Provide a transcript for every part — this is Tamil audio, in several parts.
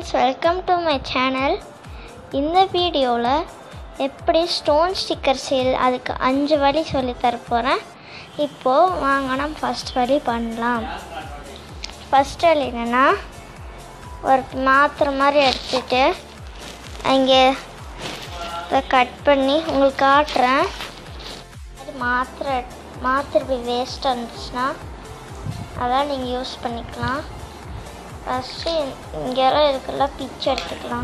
Friends welcome to my channel இந்த வீடியோவில் எப்படி ஸ்டோன் ஸ்டிக்கர் சேல் அதுக்கு அஞ்சு வழி சொல்லித் தர போகிறேன் இப்போது வாங்க நம்ம ஃபஸ்ட் வழி பண்ணலாம் ஃபஸ்ட் வழி என்னென்னா ஒரு மாத்திரை மாதிரி எடுத்துட்டு அங்கே இதை கட் பண்ணி உங்களுக்கு காட்டுறேன் அது மாத்திரை மாத்திரை போய் வேஸ்ட்டாக இருந்துச்சுன்னா அதான் நீங்கள் யூஸ் பண்ணிக்கலாம் ஃபஸ்ட்டு இங்கெல்லாம் இருக்குல்ல பிச்சு எடுத்துக்கலாம்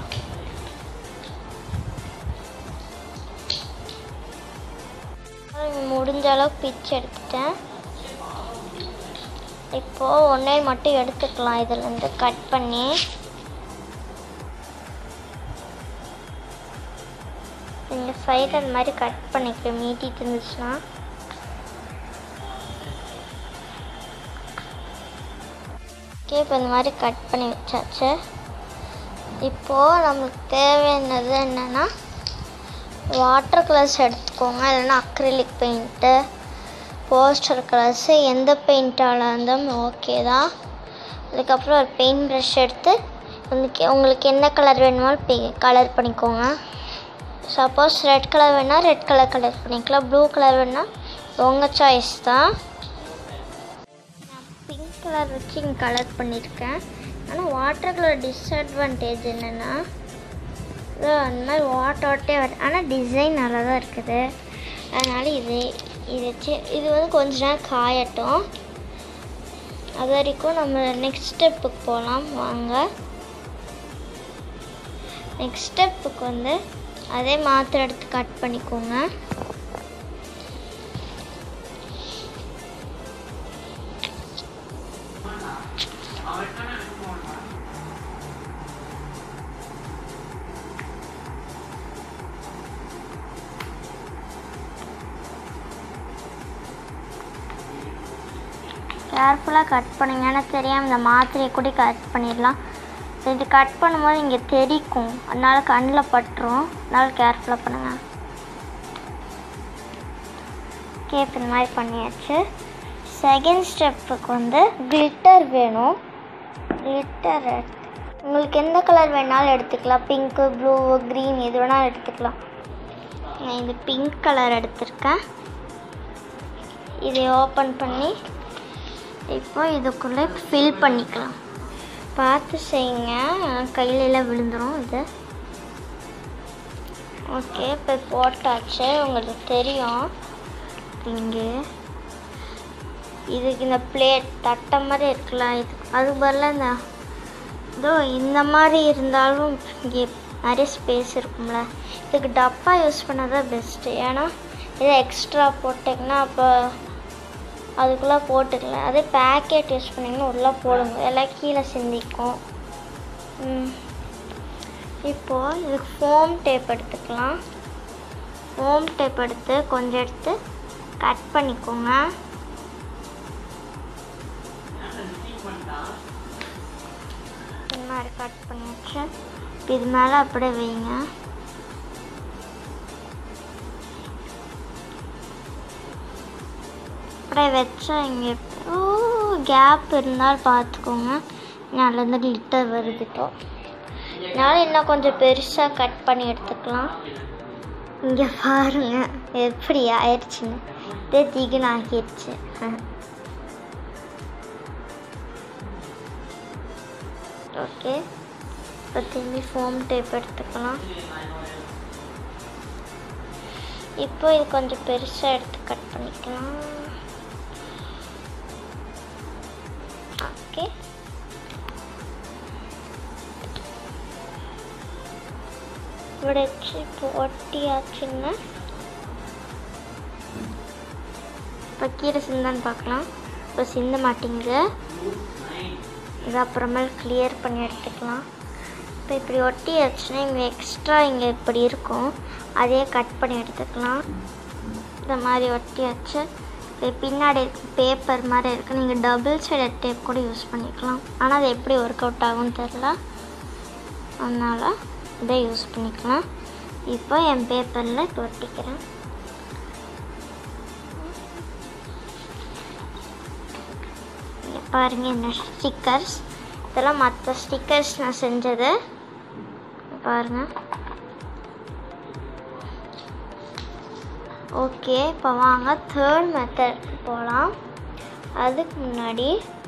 முடிஞ்ச அளவுக்கு பிச்சு எடுத்துட்டேன் இப்போது ஒன்றே மட்டும் எடுத்துக்கலாம் இதுலேருந்து கட் பண்ணி இந்த சைடு அந்த மாதிரி கட் பண்ணிக்கலாம் மீட்டிட்டு இருந்துச்சுன்னா ஓகே இப்போ இந்த மாதிரி கட் பண்ணி வச்சாச்சு இப்போது நம்மளுக்கு தேவையானது என்னென்னா வாட்டர் கலர்ஸ் எடுத்துக்கோங்க இல்லைன்னா அக்ரிலிக் பெயிண்ட்டு போஸ்டர் கலர்ஸு எந்த பெயிண்டால் இருந்தாலும் ஓகே தான் அதுக்கப்புறம் ஒரு பெயிண்ட் ப்ரஷ் எடுத்து உங்களுக்கு உங்களுக்கு என்ன கலர் வேணுமோ பெ கலர் பண்ணிக்கோங்க சப்போஸ் ரெட் கலர் வேணால் ரெட் கலர் கலர் பண்ணிக்கலாம் ப்ளூ கலர் வேணால் உங்கள் சாய்ஸ் தான் நான் பிங்க் கலர் வச்சு இங்கே கலர் பண்ணியிருக்கேன் ஆனால் வாட்டர் கலர் டிஸ்அட்வான்டேஜ் என்னென்னா இதோ அந்த மாதிரி வாட்டர் வாட்டே வருது ஆனால் டிசைன் நல்லா தான் இருக்குது அதனால் இது இது வச்சு இது வந்து கொஞ்ச நேரம் காயட்டும் அது வரைக்கும் நம்ம நெக்ஸ்ட் ஸ்டெப்புக்கு போகலாம் வாங்க நெக்ஸ்ட் ஸ்டெப்புக்கு வந்து அதே மாத்திரை எடுத்து கட் பண்ணிக்கோங்க கேர்ஃபுல்லாக கட் பண்ணுங்கன்னா தெரியாமல் இந்த மாத்திரையை கூட கட் பண்ணிடலாம் இது கட் பண்ணும்போது இங்கே தெரிக்கும் அதனால கண்ணில் பட்டுரும் அதனால கேர்ஃபுல்லாக பண்ணுங்கள் ஓகே இப்போ இந்த மாதிரி பண்ணியாச்சு செகண்ட் ஸ்டெப்புக்கு வந்து கிளிட்டர் வேணும் கிளிட்டர் உங்களுக்கு எந்த கலர் வேணாலும் எடுத்துக்கலாம் பிங்க்கு ப்ளூ க்ரீன் எது வேணாலும் எடுத்துக்கலாம் நான் இது பிங்க் கலர் எடுத்திருக்கேன் இதை ஓப்பன் பண்ணி இப்போ இதுக்குள்ளே ஃபில் பண்ணிக்கலாம் பார்த்து செய்யுங்க கையிலலாம் விழுந்துடும் இது ஓகே இப்போ போட்டாச்சு உங்களுக்கு தெரியும் இங்கே இதுக்கு இந்த பிளேட் தட்டை மாதிரி இருக்கலாம் இது அதுக்கு பதிலாக இந்த இதோ இந்த மாதிரி இருந்தாலும் இங்கே நிறைய ஸ்பேஸ் இருக்கும்ல இதுக்கு டப்பா யூஸ் பண்ணது தான் பெஸ்ட்டு ஏன்னா இதை எக்ஸ்ட்ரா போட்டிங்கன்னா அப்போ அதுக்குள்ளே போட்டுக்கலாம் அதே பேக்கெட் யூஸ் பண்ணிங்கன்னா உள்ளே போடுங்க எல்லாம் கீழே சிந்திக்கும் இப்போது இதுக்கு ஃபோம் டேப் எடுத்துக்கலாம் ஃபோம் டேப் எடுத்து கொஞ்சம் எடுத்து கட் பண்ணிக்கோங்க இந்த மாதிரி கட் பண்ணியாச்சு இது மேலே அப்படியே வைங்க அப்படியே வச்சா இங்கே ஓ கேப் இருந்தால் பார்த்துக்கோங்க நல்லது லிட்டர் வருது இப்போ அதனால் இன்னும் கொஞ்சம் பெருசாக கட் பண்ணி எடுத்துக்கலாம் இங்கே பாருங்க எப்படி ஆயிடுச்சுன்னு இதே திகின் ஆகிடுச்சு ஓகே இப்போ திரும்பி ஃபோம் டேப் எடுத்துக்கலாம் இப்போ இது கொஞ்சம் பெருசாக எடுத்து கட் பண்ணிக்கலாம் ஓகே வச்சு இப்போ ஒட்டியாச்சுங்க இப்போ கீரை சிந்தான்னு பார்க்கலாம் இப்போ சிந்த மாட்டேங்குது இது அப்புறமேல் கிளியர் பண்ணி எடுத்துக்கலாம் இப்போ இப்படி ஒட்டியாச்சுன்னா இங்கே எக்ஸ்ட்ரா இங்கே இப்படி இருக்கும் அதையே கட் பண்ணி எடுத்துக்கலாம் இந்த மாதிரி ஒட்டியாச்சு இப்போ பின்னாடி இருக்க பேப்பர் மாதிரி இருக்குது நீங்கள் டபுள் சைடட் டேப் கூட யூஸ் பண்ணிக்கலாம் ஆனால் அது எப்படி ஒர்க் அவுட் ஆகும்னு தெரில அதனால் இதை யூஸ் பண்ணிக்கலாம் இப்போ என் பேப்பரில் இப்போ ஒட்டிக்கிறேன் பாருங்கள் என்ன ஸ்டிக்கர்ஸ் இதெல்லாம் மற்ற ஸ்டிக்கர்ஸ் நான் செஞ்சது பாருங்கள் ஓகே இப்போ வாங்க தேர்ட் மெத்தட் போகலாம் அதுக்கு முன்னாடி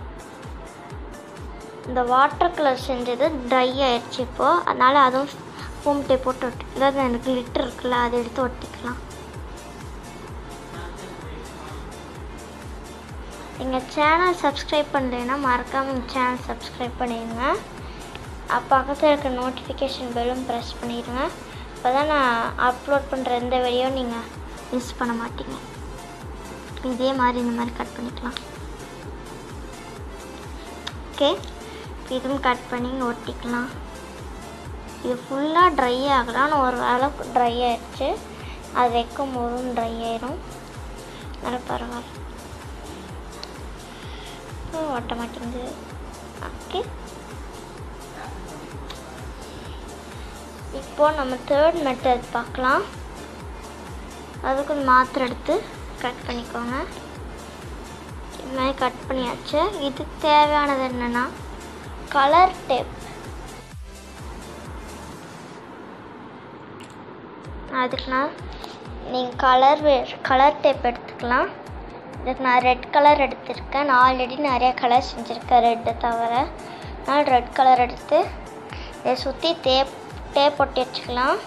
இந்த வாட்டர் கலர் செஞ்சது ட்ரை ஆயிடுச்சு இப்போது அதனால் அதுவும் ஃபோம் டேப் போட்டு ஒட்டி அதாவது எனக்கு லிட்டர் இருக்குல்ல அதை எடுத்து ஒட்டிக்கலாம் எங்கள் சேனல் சப்ஸ்கிரைப் பண்ணலைன்னா மறக்காமல் எங்கள் சேனல் சப்ஸ்கிரைப் பண்ணிடுங்க அப்போ பக்கத்தில் இருக்க நோட்டிஃபிகேஷன் பெல்லும் ப்ரெஸ் பண்ணிடுங்க அப்போ தான் நான் அப்லோட் பண்ணுற எந்த வீடியோ நீங்கள் மிஸ் பண்ண மாட்டீங்க இதே மாதிரி இந்த மாதிரி கட் பண்ணிக்கலாம் ஓகே இதுவும் கட் பண்ணி இங்க ஒட்டிக்கலாம் இது ஃபுல்லாக ட்ரை ஆகலாம்னு ஒரு வேலை ட்ரை ஆயிடுச்சு அது வைக்கும் போதும் ட்ரை ஆயிரும் அதனால பரவாயில்ல ஓ, ஒட்ட மாட்டேங்குது ஓகே இப்போ நம்ம தேர்ட் மெத்தட் பார்க்கலாம் அதுக்கு மாத்திரை எடுத்து கட் பண்ணிக்கோங்க இது மாதிரி கட் பண்ணியாச்சு இதுக்கு தேவையானது என்னென்னா கலர் டேப் அதுக்கு நான் நீங்கள் கலர் கலர் டேப் எடுத்துக்கலாம் இதுக்கு நான் ரெட் கலர் எடுத்திருக்கேன் நான் ஆல்ரெடி நிறைய கலர் செஞ்சுருக்கேன் ரெட்டை தவிர நான் ரெட் கலர் எடுத்து இதை சுற்றி டேப் டேப் ஒட்டி வச்சுக்கலாம்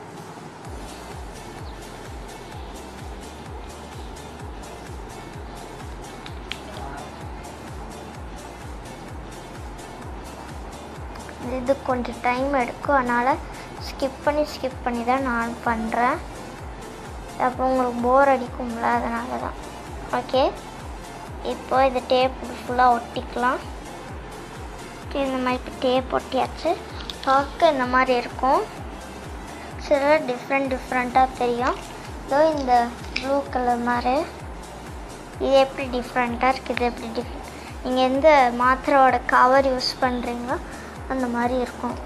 இது கொஞ்சம் டைம் எடுக்கும் அதனால் ஸ்கிப் பண்ணி ஸ்கிப் பண்ணி தான் நான் பண்ணுறேன் அப்புறம் உங்களுக்கு போர் அடிக்கும்ல அதனால தான் ஓகே இப்போ இது டேப் ஃபுல்லாக ஒட்டிக்கலாம் ஓகே இந்த மாதிரி இப்போ டேப் ஒட்டியாச்சு பார்க்க இந்த மாதிரி இருக்கும் சில டிஃப்ரெண்ட் டிஃப்ரெண்ட்டாக தெரியும் இதோ இந்த ப்ளூ கலர் மாதிரி இது எப்படி டிஃப்ரெண்ட்டாக இருக்குது இது எப்படி டிஃப்ரெண்ட் நீங்கள் எந்த மாத்திரையோட கவர் யூஸ் பண்ணுறீங்களோ அந்த மாதிரி இருக்கும்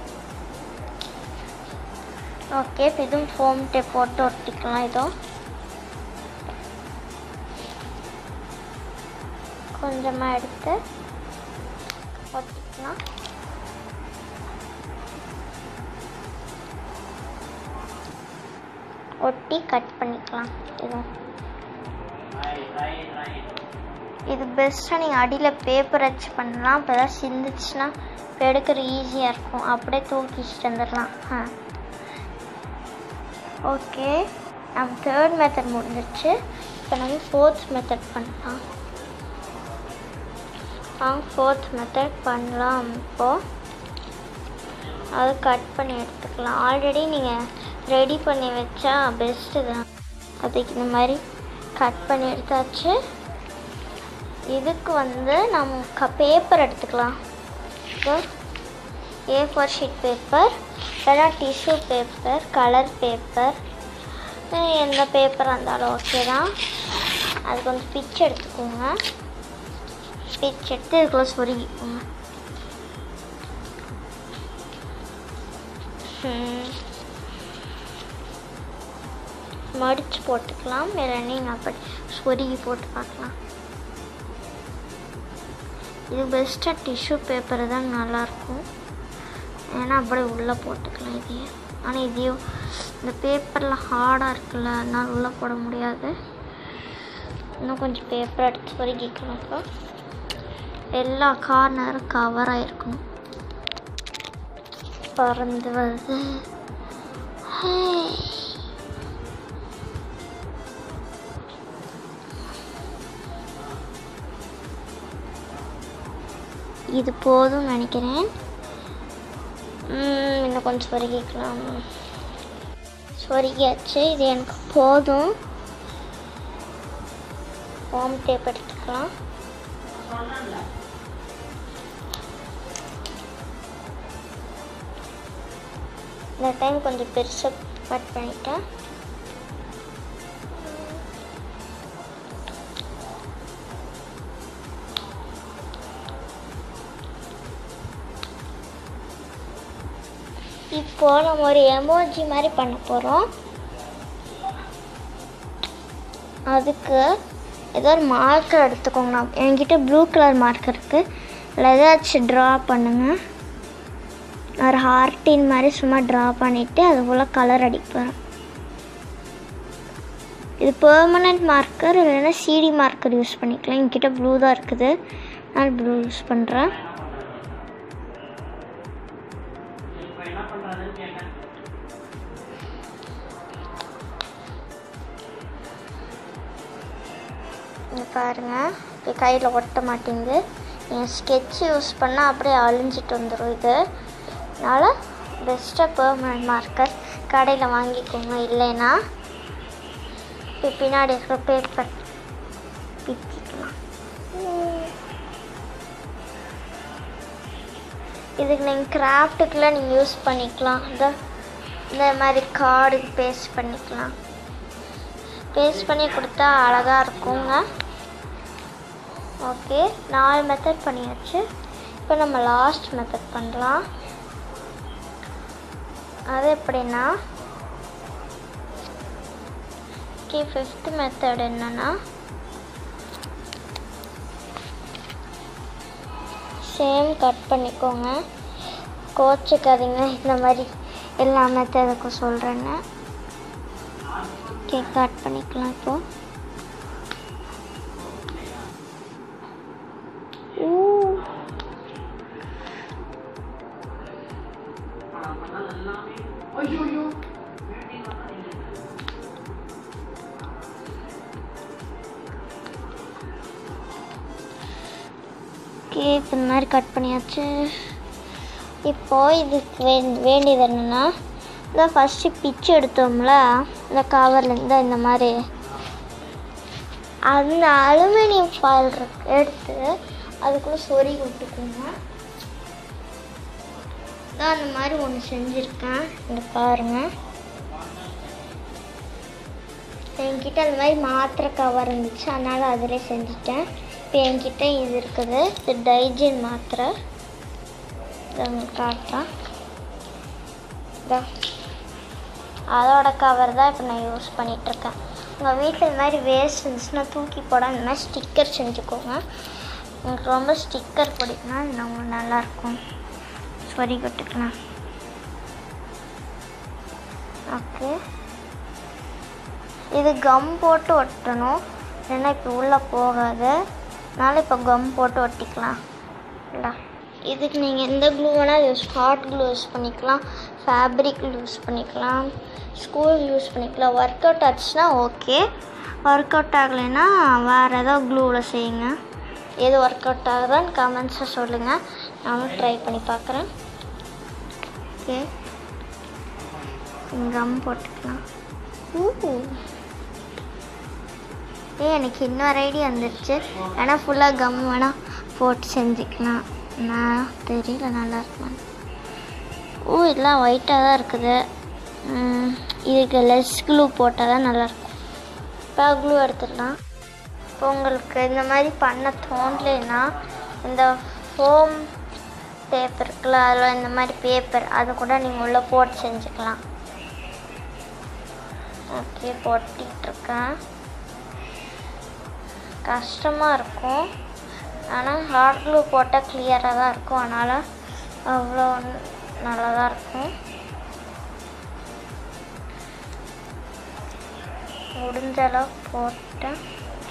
ஓகே இப்போ இதுவும் ஃபோம் டேப் போட்டு ஒட்டிக்கலாம் இதோ கொஞ்சமாக எடுத்து ஒட்டிக்கலாம் ஒட்டி கட் பண்ணிக்கலாம் இதுவும் இது பெஸ்ட்டாக நீங்கள் அடியில் பேப்பர் வச்சு பண்ணலாம் அப்போ ஏதாவது சிந்துச்சுன்னா இப்போ எடுக்கிற ஈஸியாக இருக்கும் அப்படியே தூக்கிட்டு வந்துடலாம் ஆ ஓகே நம்ம தேர்ட் மெத்தட் முடிஞ்சிருச்சு இப்போ நம்ம ஃபோர்த் மெத்தட் பண்ணலாம் வாங்க ஃபோர்த் மெத்தட் பண்ணலாம் இப்போது அது கட் பண்ணி எடுத்துக்கலாம் ஆல்ரெடி நீங்கள் ரெடி பண்ணி வச்சா பெஸ்ட்டு தான் அதுக்கு இந்த மாதிரி கட் பண்ணி எடுத்தாச்சு இதுக்கு வந்து நம்ம க பேப்பர் எடுத்துக்கலாம் ஏ ஃபோர் ஷீட் பேப்பர் இல்லைனா டிஷ்யூ பேப்பர் கலர் பேப்பர் எந்த பேப்பராக இருந்தாலும் ஓகே தான் அது கொஞ்சம் பிச் எடுத்துக்கோங்க பிச் எடுத்து இதுக்குள்ளே சொருகிக்கோங்க ம். மடிச்சு போட்டுக்கலாம் இல்லை நீங்கள் அப்படி சொருகி போட்டு பார்க்கலாம் இது பெஸ்ட்டாக டிஷ்யூ பேப்பர் தான் நல்லாயிருக்கும் ஏன்னா அப்படியே உள்ளே போட்டுக்கலாம் இதையே ஆனால் இதையும் இந்த பேப்பரில் ஹார்டாக இருக்குல்ல அதனால் உள்ளே போட முடியாது இன்னும் கொஞ்சம் பேப்பர் எடுத்து சொருகிக்கலாம் இப்போ எல்லா கார்னரும் கவர் ஆகிருக்கணும் பறந்து வருது ஹே. இது போதும் நினைக்கிறேன் ம், இன்னும் கொஞ்சம் சொருகிக்கலாம் சொருகியாச்சு இது எனக்கு போதும் ஹோம் டேப் எடுத்துக்கலாம் இந்த டைம் கொஞ்சம் பெருசாக கட் பண்ணிட்டேன் இப்போ நம்ம ஒரு எமோஜி மாதிரி பண்ண போகிறோம் அதுக்கு ஏதோ ஒரு மார்க்கர் எடுத்துக்கோங்க நான் என்கிட்ட ப்ளூ கலர் மார்க்கர் இருக்குது அதில் ஏதாச்சும் ட்ரா பண்ணுங்க ஒரு ஹார்ட்டின் மாதிரி சும்மா ட்ரா பண்ணிவிட்டு அது போல் கலர் அடிப்பேன் இது பெர்மனண்ட் மார்க்கர் இல்லைன்னா சிடி மார்க்கர் யூஸ் பண்ணிக்கலாம் என்கிட்ட ப்ளூ தான் இருக்குது நான் ப்ளூ யூஸ் பண்ணுறேன் இங்கே பாருங்கள் இப்போ கையில் ஒட்ட மாட்டேங்குது நீங்கள் ஸ்கெட்ச் யூஸ் பண்ணால் அப்படியே அழிஞ்சிட்டு வந்துடும் இது அதனால் பெஸ்ட்டாக பெர்மனண்ட் மார்க்கர் கடையில் வாங்கிக்கோங்க இல்லைன்னா இப்போ பின்னாடி இருக்கிற பேப்பர் பிச்சுக்கலாம் இதுக்கு நீங்கள் கிராஃப்ட்டுக்கெலாம் நீங்கள் யூஸ் பண்ணிக்கலாம் இந்த இந்த மாதிரி கார்டுக்கு பேஸ்ட் பண்ணிக்கலாம் பேஸ்ட் பண்ணி கொடுத்தா அழகாக இருக்குங்க ஓகே நாலு மெத்தட் பண்ணியாச்சு இப்போ நம்ம லாஸ்ட் மெத்தட் பண்ணலாம் அது எப்படின்னா ஓகே ஃபிஃப்த் மெத்தட் என்னன்னா சேம் கட் பண்ணிக்கோங்க கோச்சிக்காதீங்க இந்த மாதிரி எல்லா மெத்தடுக்கும் சொல்கிறேன்னு ஓகே கட் பண்ணிக்கலாம் இப்போ ஊ. ஓகே இப்போ இந்த மாதிரி கட் பண்ணியாச்சு இப்போது இதுக்கு வே வேண்டியது என்னென்னா இந்த ஃபஸ்ட்டு பிச்சு எடுத்தோம்ல இந்த கவர்லேருந்து இந்த மாதிரி அந்த அலுமினியம் ஃபாயில் இருக்கு எடுத்து அதுக்குள்ளே சொறி விட்டுக்கோங்க நான் அந்த மாதிரி ஒன்று செஞ்சுருக்கேன் இந்த பாருங்கள் என்கிட்ட அந்த மாதிரி மாத்திரை கவர் இருந்துச்சு அதனால் அதிலே செஞ்சுட்டேன் இப்போ என்கிட்ட இது இருக்குது இது டைஜின் மாத்திரை இதை உங்களுக்கு காட்டுறேன் இதோ. அதோட கவர் தான் இப்போ நான் யூஸ் பண்ணிகிட்ருக்கேன் உங்கள் வீட்டில் இந்த மாதிரி வேஸ்ட் இருந்துச்சுன்னா தூக்கி போட இந்த மாதிரி ஸ்டிக்கர் செஞ்சுக்கோங்க உங்களுக்கு ரொம்ப ஸ்டிக்கர் பிடிக்குன்னா இது உங்களுக்கு நல்லாயிருக்கும் சொறி கொட்டுக்கலாம் ஓகே இது கம் போட்டு ஒட்டணும் இல்லைன்னா இப்போ உள்ளே போகாது அதனால் இப்போ கம் போட்டு ஒட்டிக்கலாம் இல்லை இதுக்கு நீங்கள் எந்த க்ளூ வேணால் யூஸ் ஹாட் க்ளூ யூஸ் பண்ணிக்கலாம் ஃபேப்ரிக் யூஸ் பண்ணிக்கலாம் ஸ்கூல் யூஸ் பண்ணிக்கலாம் ஒர்க் அவுட் ஆச்சுன்னா ஓகே ஒர்க் அவுட் ஆகலைன்னா வேறு ஏதோ க்ளூவில் செய்யுங்க எது ஒர்க் அவுட் ஆகுதான்னு கமெண்ட்ஸில் சொல்லுங்கள் நானும் ட்ரை பண்ணி பார்க்குறேன் ஓகே கம் போட்டுக்கலாம் ஊ ஏ எனக்கு இன்னொரு ஐடியா வந்துருச்சு வேணால் ஃபுல்லாக கம் வேணால் போட்டு செஞ்சுக்கலாம் நான் தெரியல நல்லா இருக்குமா ஓ இதெல்லாம் ஒயிட்டாக தான் இருக்குது ம், இதுக்கு லெஸ் க்ளூ போட்டால் தான் நல்லாயிருக்கும் இப்போ க்ளூ எடுத்துடலாம் இப்போ உங்களுக்கு இந்த மாதிரி பண்ண தோணலைன்னா இந்த ஃபோம் பேப்பர் இருக்குல்ல அதில் இந்த மாதிரி பேப்பர் அது கூட நீங்கள் உள்ளே போட்டு செஞ்சுக்கலாம் ஓகே போட்டிகிட்ருக்கேன் கஷ்டமாக இருக்கும் ஆனால் ஹார்ட் க்ளூ போட்டால் கிளியராக தான் இருக்கும் அதனால் அவ்வளோ நல்லா தான் இருக்கும் முடிஞ்ச அளவு போட்டேன்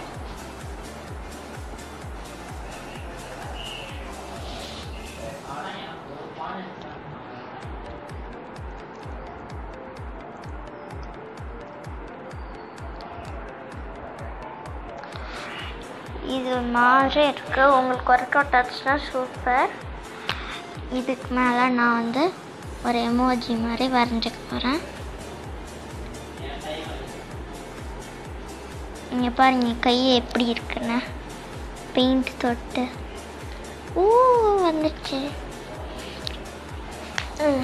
இது மாதிரி இருக்கு உங்களுக்கு ஒர்க் அவுட் ஆச்சுன்னா சூப்பர் இதுக்கு மேலே நான் வந்து ஒரு எமோஜி மாதிரி வரைஞ்சிக்க போகிறேன் இங்கே பாருங்க கை எப்படி இருக்குன்னு பெயிண்ட் தொட்டு ஊ வந்துச்சு ம்.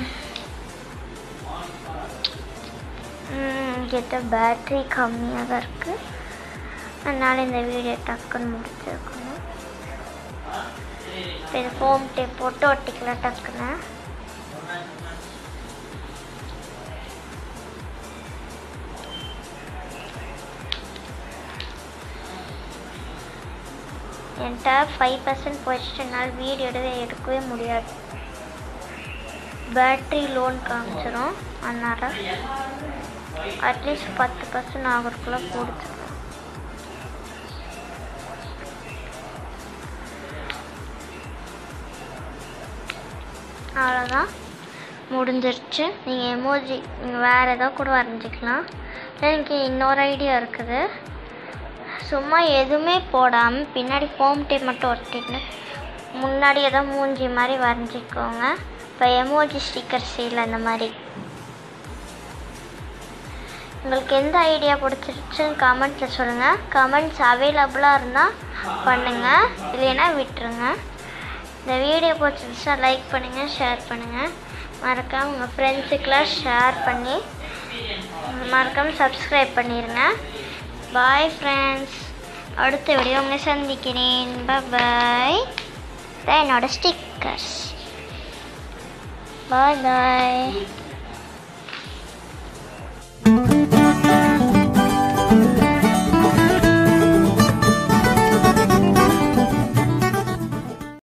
ம், கிட்ட பேட்ரி கம்மியாக தான் இருக்குது அதனால் இந்த வீடியோ டக்குன்னு முடிச்சிருக்கணும் இப்போ இது ஃபோம் டேப் போட்டு ஒட்டிக்கலாம் டக்குன்னு என்கிட்ட ஃபைவ் பர்சன்ட் போயிடுச்சு என்னால் வீடியோ எடுக்கவே எடுக்கவே முடியாது பேட்ரி லோன் காமிச்சிரும் அதனால் அட்லீஸ்ட் பத்து பர்சன்ட் ஆகிறதுக்குள்ளே கொடுத்துருவோம் அவ்வளோதான் முடிஞ்சிருச்சு நீங்கள் எமோஜி நீங்கள் வேறு ஏதோ கூட வரைஞ்சிக்கலாம் எனக்கு இன்னொரு ஐடியா இருக்குது சும்மா எதுவுமே போடாமல் பின்னாடி ஹோம் டேப் மட்டும் ஒட்டிட்டு முன்னாடி ஏதோ மூஞ்சி மாதிரி வரைஞ்சிக்கோங்க இப்போ எமோஜி ஸ்டிக்கர் சீல் அந்த மாதிரி உங்களுக்கு எந்த ஐடியா பிடிச்சிருச்சுன்னு கமெண்ட்ஸில் சொல்லுங்கள் கமெண்ட்ஸ் அவைலபிளாக இருந்தால் பண்ணுங்கள் இல்லைன்னா விட்டுருங்க இந்த வீடியோ பிடிச்சிருந்துச்சா லைக் பண்ணுங்கள் ஷேர் பண்ணுங்கள் மறக்காமல் உங்கள் ஃப்ரெண்ட்ஸுக்கெலாம் ஷேர் பண்ணி மறக்காமல் சப்ஸ்கிரைப் பண்ணிடுங்க பாய் ஃப்ரெண்ட்ஸ் அடுத்த வீடியோ உங்களை சந்திக்கிறேன் பாய் இதான் என்னோட ஸ்டிக்கர்ஸ் பாய் பாய்